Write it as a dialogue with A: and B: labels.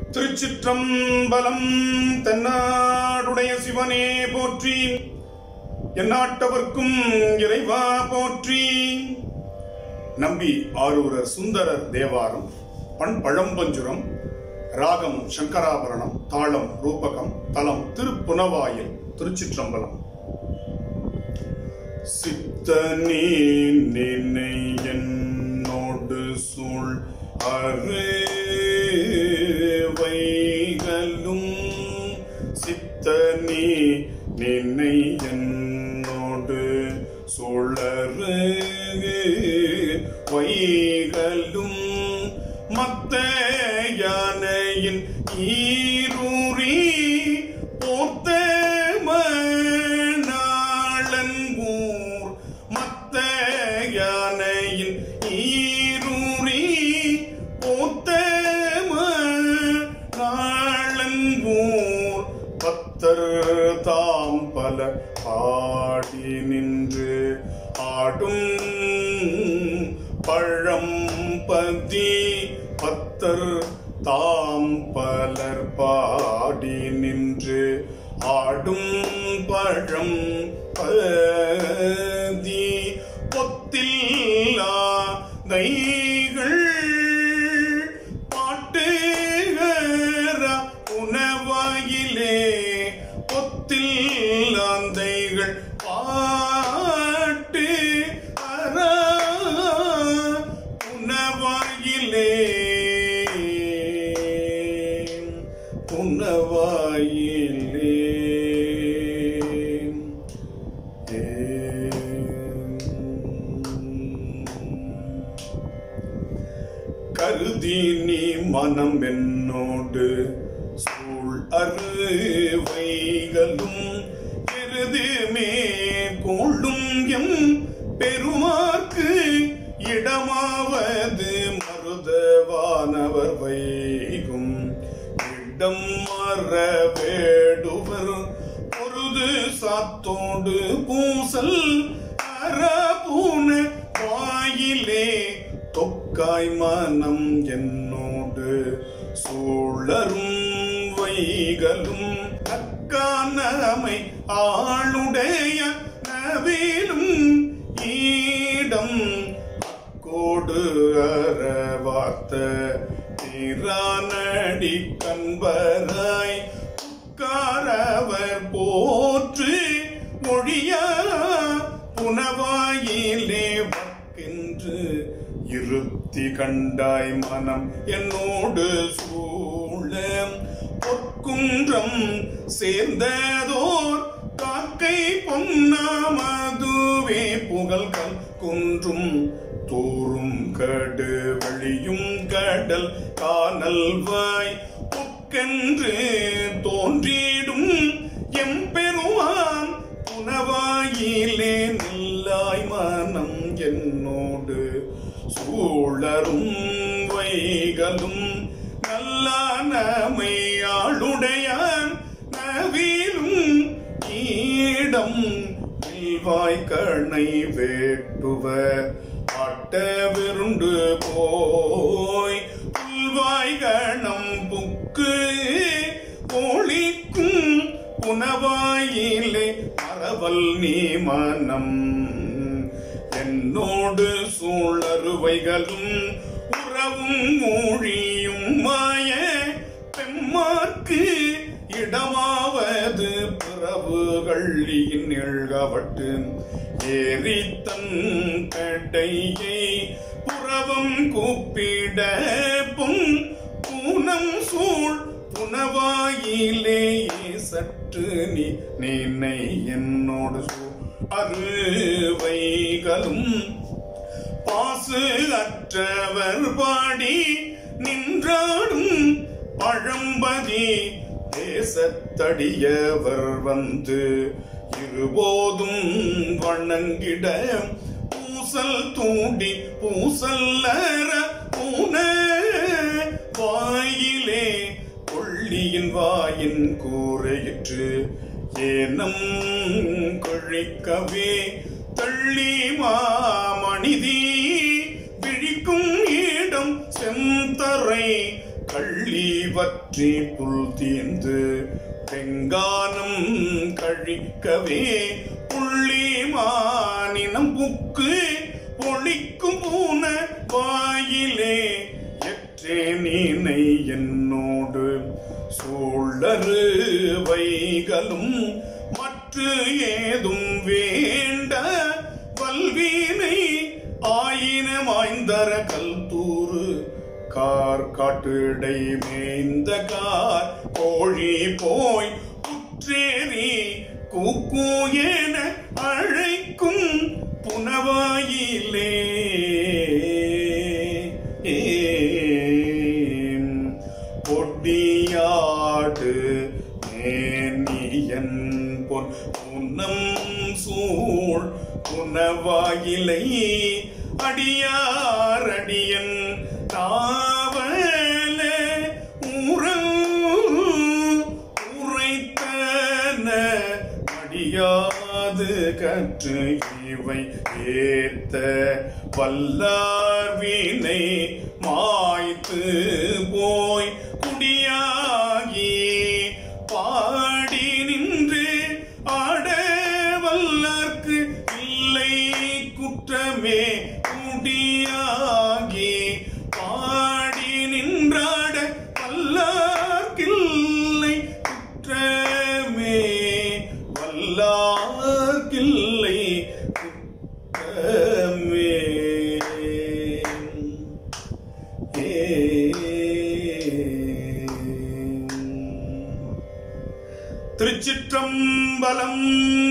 A: திருச்சிற்றம்பலம் தென்னாடுடைய சிவனே போற்றி எந்நாட்டவர்க்கும் இறைவா போற்றி நம்பி ஆரூரர் சுந்தரர் தேவாரம் பண் பழம்பஞ்சுரம் ராகம் சங்கராபரணம் தாளம் ரூபகம் தலம் திருப்புனவாயில் திருச்சிற்றம்பலம் சித்தனே நினை என்னோடு சூழ் அறுவைகளும் சித்தனே நினை என்னோடு சூழறு வைகளும் மத்த யானையின் ஈரூரி போத்த மணாளன்பூர் மத்த யானையின் ஈரூரி போத்த மணாளன்பூர் பத்தர் தாம் பல பாடி நின்று ஆடும் பழம்பதி பத்தர் தாம் பலர் பாடி நின்று ஆடும் பழம் பதி பொத்தில்லா கைகள் பாட்டுகர உணவாயிலே பொத்தில் அந்தைகள் பாட்டு அரா உணவாயிலே உணவாயிலே கருதி நீ மனம் என்னோடு சூழ் அறுவைகளும் எருதுமே கோளும் எம் பெருமாக்கு இடமாவது மருதவானவர் வைகும் இடம் மற வேடுவர் பொருது சாத்தோடு பூசல் அறபூன வாயிலே தொக்காய் மனம் என்னோடு சூழரும் வைகளும் அக்கானமை ஆளுடைய நவிலும் ஈடம் அக்கோடு அறவார்த்த திரானடி கண்பராய் உட்காரவர் போற்று மொழியா புனவாயிலே வக்கின்று இருத்தி கண்டாய் மனம் என்னோடு சூழ பொற்குன்றம் சேர்ந்ததோர் காக்கை பொன்னாமதுவே புகழ்கள் குன்றும் தூரும் கடு வழியும் கடல் காணல் வாய் புக்கென்று தோன்றிடும் எம்பெருமான் புனவாயிலே நில்லாய் மனம் என்னோடு சூழரும் வைகளும் நல்லானமையாளுடையான் நவிலும் ஈடம் வாய்க்கணை வேட்டுவ ஆட்ட விருண்டு போய் புல்வாய் கணம் புக்கு ஒளிக்கும் புனவாயிலே மரவல் நீ மனம் என்னோடு சூழறுவைகளும் உறவும் மொழியும் மாய பெம்மார்க்கு இடமாவது பிறவுகளின் எழுகவட்டு ஏறித்தன் கடையை புறவம் கூப்பிட பும் பூனம் சூழ் புனவாயிலே சற்று நீ நினை என்னோடு சூழ் அறுவைகளும் பாசு அற்றவர் பாடி நின்றாடும் பழம்பதி தேசத்தடியவர் வந்து இருபோதும் வணங்கிட பூசல் தூண்டி பூசல்லற பூன வாயிலே கொள்ளியின் வாயின் கூரையிற்று ஏனம் கொழிக்கவே தள்ளி மாமணிதி விழிக்கும் இடம் செந்தரை கள்ளி பற்றி புல் தீர்ந்து வெங்கானம் கழிக்கவே புள்ளி மானினம் புக்கு பொழிக்கும் பூன வாயிலே எற்றே நீனை என்னோடு சூழரு வைகளும் மற்ற ஏதும் வேண்ட வல்வீனை ஆயின மாய்ந்தர கல்தூறு கார் காட்டுடை மேய்ந்த கார் கோழி போய் குற்றேறி கூக்கூ என அழைக்கும் புனவாயிலே பொடியாடு மேனியன் பொன் புன்னம் சூழ் புனவாயிலை அடியார் அடியன் தாவல உறல் உரைத்தன அடியாது கற்று இவை ஏத்த வல்லார் வினை மாய்த்து போய் குடியாகி பாடி நின்று ஆட வல்லார்க்கு இல்லை குற்றமே குடியாகி பாடி நின்றாட வல்லார்க்கில்லை குற்றமே வல்லார்க்கில்லை குற்றமே திருச்சிற்றம்பலம்